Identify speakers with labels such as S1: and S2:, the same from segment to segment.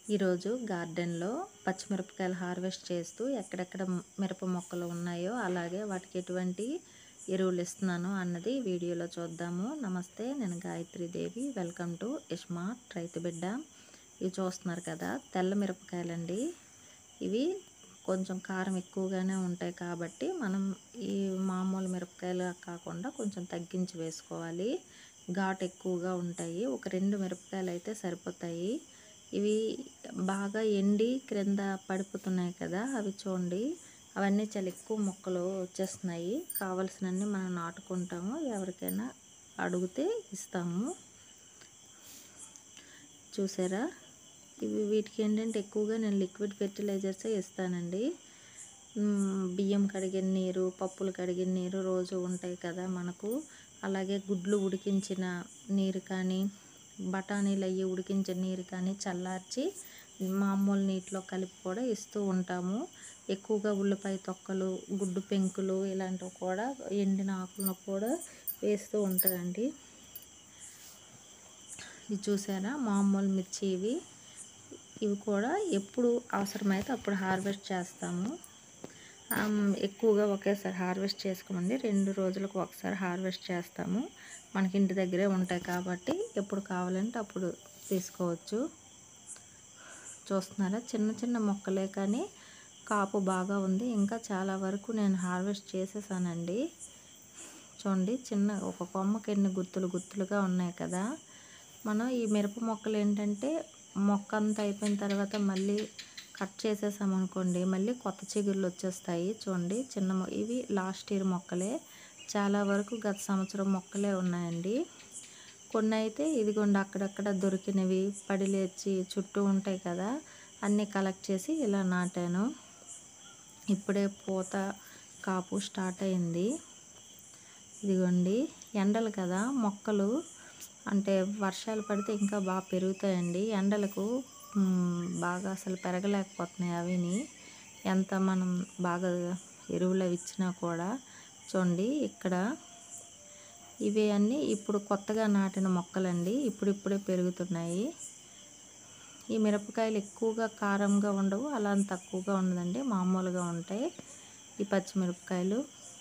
S1: ఈరోజు గార్డెన్లో పచ్చిమిరపకాయలు హార్వెస్ట్ చేస్తూ ఎక్కడెక్కడ మ- మిరప మొక్కలు ఉన్నాయో అలాగే వాటికి ఎటువంటి ఎరువులు ఇస్తున్నాను అన్నది వీడియోలో చూద్దాము నమస్తే నేను Gayatri Devi welcome to ismart Raithu Bidda ఇవి చూస్తున్నారు కదా తెల్ల మిరపకాయలండి ఇవి కొంచెం కారం ఎక్కువగానే ఉంటాయి కాబట్టి మనం ఈ మామూలు మిరపకాయలు కాకుండా కొంచెం తగ్గించి వేసుకోవాలి ఘాటు ఎక్కువగా ఉంటాయి ఒక రెండు మిరపకాయలు అయితే సరిపోతాయి ఇవి బాగా ఎండి క్రింద పడిపోతున్నాయి కదా అవి చూడండి అవన్నీ చాలా ఎక్కువ మొక్కలు వచ్చేస్తున్నాయి కావలసినన్ని మనం నాటుకుంటాము ఎవరికైనా అడిగితే ఇస్తాము చూసారా ఇవి వీటికి ఏంటంటే ఎక్కువగా నేను లిక్విడ్ ఫెర్టిలైజర్సే ఇస్తానండి మ్, బియ్యం కడిగిన నీరు పప్పులు కడిగిన నీరు రోజు ఉంటాయి కదా మనకు అలాగే గుడ్లు ఉడికించిన నీరు కానీ బఠానీలు అయ్యి ఉడికించిన నీరు కానీ చల్లార్చి మామూలు నీటిలో కలిపి కూడా ఇస్తూ ఉంటాము ఎక్కువగా ఉల్లిపాయ తొక్కలు గుడ్డు పెంకులు ఇలాంటివి కూడా ఎండిన ఆకులను కూడా వేస్తూ ఉంటారండి ఇది చూసారా మామూలు మిర్చి ఇవి ఇవి కూడా ఎప్పుడు అవసరమైతే అప్పుడు హార్వెస్ట్ చేస్తాము ఆమ్, ఎక్కువగా ఒకేసారి హార్వెస్ట్ చేసుకోమండి రెండు రోజులకు ఒకసారి హార్వెస్ట్ చేస్తాము మనకి ఇంటి దగ్గరే ఉంటాయి కాబట్టి ఎప్పుడు కావాలంటే అప్పుడు తీసుకోవచ్చు చూస్తున్నారా చిన్న చిన్న మొక్కలే కానీ కాపు బాగా ఉంది ఇంకా చాలా వరకు నేను హార్వెస్ట్ చేసేసానండి చూడండి చిన్న ఒక కొమ్మకి ఎన్ని గుత్తులు గుత్తులుగా ఉన్నాయి కదా మనం ఈ మిరప మొక్కలు ఏంటంటే మొక్క అంతా అయిపోయిన తర్వాత మళ్ళీ కట్ చేసేసామనుకోండి మళ్ళీ కొత్త చిగుర్లు వచ్చేస్తాయి చూడండి చిన్న మొ- ఇవి లాస్ట్ ఇయర్ మొక్కలే చాలా వరకు గత సంవత్సరం మొక్కలే ఉన్నాయండి కొన్ని అయితే ఇదిగోండి అక్కడక్కడ దొరికినవి పడిలేచి చుట్టూ ఉంటాయి కదా అన్నీ కలెక్ట్ చేసి ఇలా నాటాను ఇప్పుడే పూత కాపు స్టార్ట్ అయింది ఇదిగోండి ఎండలు కదా మొక్కలు అంటే వర్షాలు పడితే ఇంకా బాగా పెరుగుతాయండి ఎండలకు మ్, బాగా అసలు పెరగలేకపోతున్నాయి అవిని ఎంత మనం బాగా ఎరువులు అవి ఇచ్చినా కూడా చూడండి ఇక్కడ ఇవి అన్నీ ఇప్పుడు కొత్తగా నాటిన మొక్కలండి ఇప్పుడిప్పుడే పెరుగుతున్నాయి ఈ మిరపకాయలు ఎక్కువగా కారంగా ఉండవు అలా అని తక్కువగా ఉండదండి మామూలుగా ఉంటాయి ఈ పచ్చిమిరపకాయలు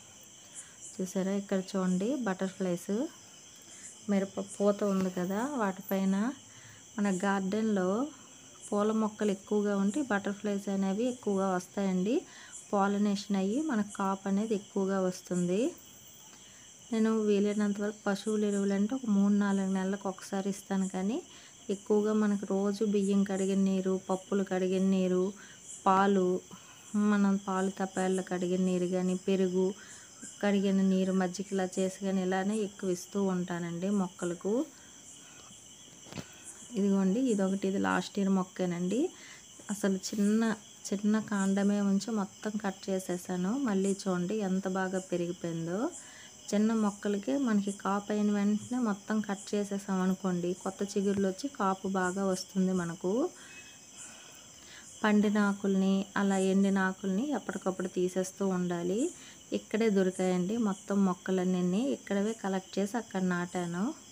S1: చూసారా ఇక్కడ చూడండి బటర్ఫ్లైస్ మిరప పూత ఉంది కదా వాటిపైన మన గార్డెన్లో పూల మొక్కలు ఎక్కువగా ఉంటే బటర్ఫ్లైస్ అనేవి ఎక్కువగా వస్తాయండి పాలినేషన్ అయ్యి మనకు కాపు అనేది ఎక్కువగా వస్తుంది నేను వీలైనంత వరకు పశువుల ఎరువులు అంటే ఒక మూడు నాలుగు నెలలకు ఒకసారి ఇస్తాను కానీ ఎక్కువగా మనకు రోజు బియ్యం కడిగిన నీరు పప్పులు కడిగిన నీరు పాలు మనం పాలు తపాళ్ళు కడిగిన నీరు కానీ పెరుగు కడిగిన నీరు మజ్జిగలా చేసి కానీ ఇలానే ఎక్కువ ఇస్తూ ఉంటానండి మొక్కలకు ఇదిగోండి ఇదొకటి ఇది లాస్ట్ ఇయర్ మొక్కేనండి అసలు చిన్న చిన్న కాండమే ఉంచి మొత్తం కట్ చేసేసాను మళ్ళీ చూడండి ఎంత బాగా పెరిగిపోయిందో చిన్న మొక్కలకే మనకి కాపు అయిన వెంటనే మొత్తం కట్ చేసేసాం అనుకోండి కొత్త చిగుర్లు వచ్చి కాపు బాగా వస్తుంది మనకు పండిన ఆకుల్ని అలా ఎండిన ఆకుల్ని ఎప్పటికప్పుడు తీసేస్తూ ఉండాలి ఇక్కడే దొరికాయండి మొత్తం మొక్కలన్నీ ఇక్కడవే కలెక్ట్ చేసి అక్కడ నాటాను